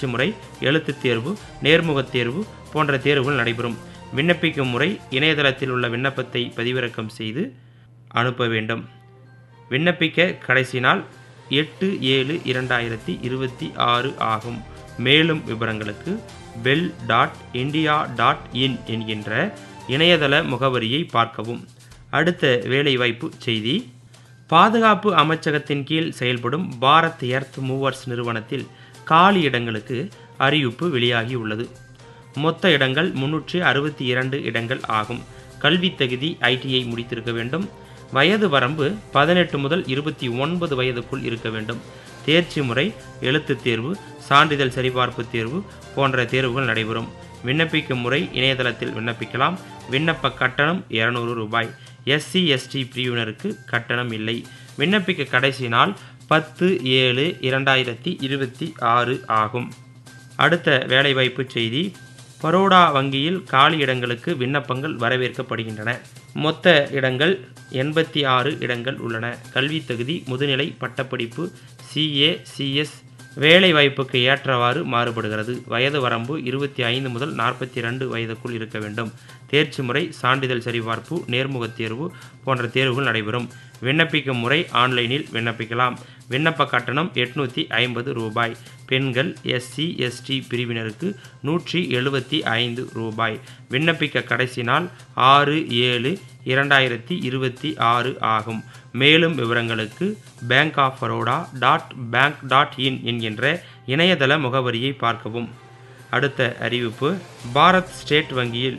தேர்ச்சி முறை எழுத்துத் தேர்வு நேர்முகத் தேர்வு போன்ற தேர்வுகள் நடைபெறும் விண்ணப்பிக்கும் முறை இணையதளத்தில் உள்ள விண்ணப்பத்தை பதிவிறக்கம் செய்து அனுப்ப வேண்டும் விண்ணப்பிக்க கடைசி நாள் எட்டு ஏழு இரண்டாயிரத்தி இருபத்தி ஆறு ஆகும் மேலும் விவரங்களுக்கு BEL dot India dot in என்கின்ற இணையதள முகவரியை பார்க்கவும் அடுத்த வேலைவாய்ப்பு செய்தி பாதுகாப்பு அமைச்சகத்தின் கீழ் செயல்படும் பாரத் எர்த் மூவர்ஸ் நிறுவனத்தில் காலி இடங்களுக்கு அறிவிப்பு வெளியாகியுள்ளது மொத்த இடங்கள் முன்னூற்றி அறுபத்தி இரண்டு இடங்கள் ஆகும் கல்வி தகுதி ஐடிஐ முடித்திருக்க வேண்டும் வயது வரம்பு பதினெட்டு முதல் இருபத்தி ஒன்பது வயதுக்குள் இருக்க வேண்டும் தேர்ச்சி முறை எழுத்துத் தேர்வு சான்றிதழ் சரிபார்ப்பு தேர்வு போன்ற தேர்வுகள் நடைபெறும் விண்ணப்பிக்கும் முறை இணையதளத்தில் விண்ணப்பிக்கலாம் விண்ணப்ப கட்டணம் இருநூறு ரூபாய் எஸ்சி எஸ்டி பிரிவினருக்கு கட்டணம் இல்லை விண்ணப்பிக்க கடைசி நாள் பத்து ஏழு இரண்டாயிரத்தி இருபத்தி ஆறு ஆகும் அடுத்த வேலைவாய்ப்பு செய்தி பரோடா வங்கியில் காலி இடங்களுக்கு விண்ணப்பங்கள் வரவேற்கப்படுகின்றன மொத்த இடங்கள் எண்பத்தி ஆறு இடங்கள் உள்ளன கல்வி தகுதி முதுநிலை பட்டப்படிப்பு சிஏ சிஎஸ் வேலை வாய்ப்புக்கு ஏற்றவாறு மாறுபடுகிறது வயது வரம்பு இருபத்தி ஐந்து முதல் நாற்பத்தி ரெண்டு வயதுக்குள் இருக்க வேண்டும் தேர்ச்சி முறை சான்றிதழ் சரிபார்ப்பு நேர்முகத் தேர்வு போன்ற தேர்வுகள் நடைபெறும் விண்ணப்பிக்கும் முறை ஆன்லைனில் விண்ணப்பிக்கலாம் விண்ணப்ப கட்டணம் எட்நூற்றி ஐம்பது ரூபாய் பெண்கள் எஸ்சி எஸ்டி பிரிவினருக்கு நூற்றி எழுபத்தி ஐந்து ரூபாய் விண்ணப்பிக்க கடைசி நாள் ஆறு ஏழு இரண்டாயிரத்தி இருபத்தி ஆறு ஆகும் மேலும் விவரங்களுக்கு Bank of Baroda dot bank dot in என்கின்ற இணையதள முகவரியை பார்க்கவும் அடுத்த அறிவிப்பு பாரத் ஸ்டேட் வங்கியில்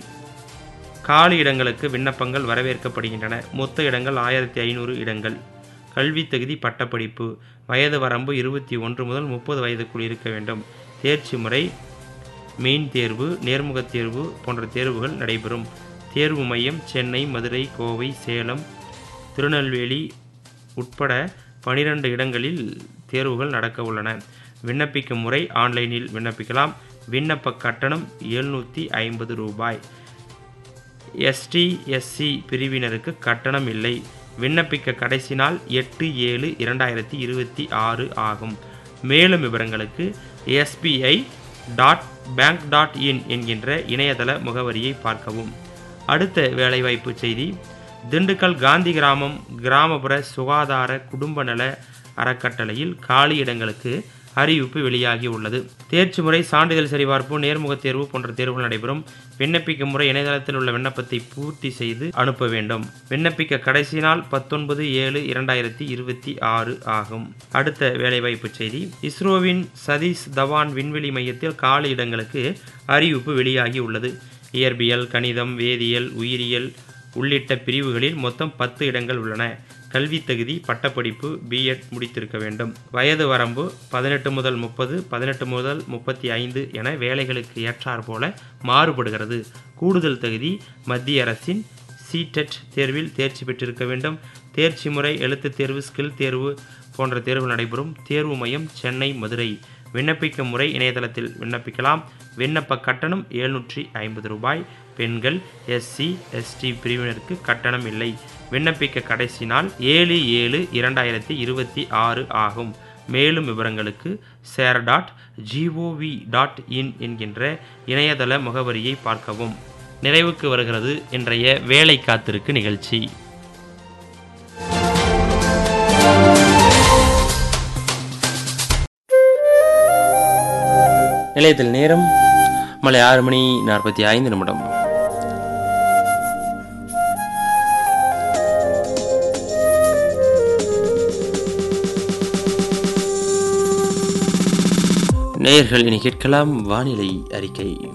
காலி இடங்களுக்கு விண்ணப்பங்கள் வரவேற்கப்படுகின்றன மொத்த இடங்கள் ஆயிரத்தி ஐநூறு இடங்கள் கல்வி தகுதி பட்டப்படிப்பு வயது வரம்பு இருபத்தி ஒன்று முதல் முப்பது வயதுக்குள் இருக்க வேண்டும் தேர்ச்சி முறை மெயின் தேர்வு நேர்முகத் தேர்வு போன்ற தேர்வுகள் நடைபெறும் தேர்வு மையம் சென்னை மதுரை கோவை சேலம் திருநெல்வேலி உட்பட பனிரெண்டு இடங்களில் தேர்வுகள் நடக்க உள்ளன விண்ணப்பிக்கும் முறை ஆன்லைனில் விண்ணப்பிக்கலாம் விண்ணப்ப கட்டணம் எழுநூற்றி ஐம்பது ரூபாய் எஸ்டி எஸ்சி பிரிவினருக்கு கட்டணம் இல்லை விண்ணப்பிக்க கடைசி நாள் எட்டு ஏழு இரண்டாயிரத்தி இருபத்தி ஆறு ஆகும் மேலும் விவரங்களுக்கு SBI dot bank dot in என்கின்ற இணையதள முகவரியை பார்க்கவும் அடுத்த வேலைவாய்ப்பு செய்தி திண்டுக்கல் காந்தி கிராமம் கிராமப்புற சுகாதார குடும்ப நல அறக்கட்டளையில் காலி இடங்களுக்கு அறிவிப்பு வெளியாகி உள்ளது தேர்ச்சி முறை சான்றிதழ் சரிபார்ப்பு நேர்முகத் தேர்வு போன்ற தேர்வுகள் நடைபெறும் விண்ணப்பிக்கும் முறை இணையதளத்தில் உள்ள விண்ணப்பத்தை பூர்த்தி செய்து அனுப்ப வேண்டும் விண்ணப்பிக்க கடைசி நாள் பத்தொன்பது ஏழு இரண்டாயிரத்தி இருபத்தி ஆறு ஆகும் அடுத்த வேலைவாய்ப்பு செய்தி இஸ்ரோவின் சதீஷ் தவான் விண்வெளி மையத்தில் காலி இடங்களுக்கு அறிவிப்பு வெளியாகி உள்ளது இயற்பியல் கணிதம் வேதியியல் உயிரியல் உள்ளிட்ட பிரிவுகளில் மொத்தம் பத்து இடங்கள் உள்ளன கல்வி தகுதி பட்டப்படிப்பு பிஎட் முடித்திருக்க வேண்டும் வயது வரம்பு பதினெட்டு முதல் முப்பது பதினெட்டு முதல் முப்பத்தி ஐந்து என வேலைகளுக்கு ஏற்றாற் போல மாறுபடுகிறது கூடுதல் தகுதி மத்திய அரசின் சிடெட் தேர்வில் தேர்ச்சி பெற்றிருக்க வேண்டும் தேர்ச்சி முறை எழுத்துத் தேர்வு ஸ்கில் தேர்வு போன்ற தேர்வு நடைபெறும் தேர்வு மையம் சென்னை மதுரை விண்ணப்பிக்கும் முறை இணையதளத்தில் விண்ணப்பிக்கலாம் விண்ணப்ப கட்டணம் எழுநூற்றி ஐம்பது ரூபாய் பெண்கள் எஸ்சி எஸ்டி பிரிவினருக்கு கட்டணம் இல்லை விண்ணப்பிக்க கடைசி நாள் ஏழு ஏழு இரண்டாயிரத்தி இருபத்தி ஆறு ஆகும் மேலும் விவரங்களுக்கு சேர் டாட் ஜிஓவி டாட் இன் என்கின்ற இணையதள முகவரியை பார்க்கவும் நிறைவுக்கு வருகிறது இன்றைய வேலை காத்திருக்கு நிகழ்ச்சி நிலையத்தில் நேரம் மலை ஆறு மணி நாற்பத்தி ஐந்து நிமிடம் நேயர்கள் இனி கேட்கலாம் வானிலை அறிக்கை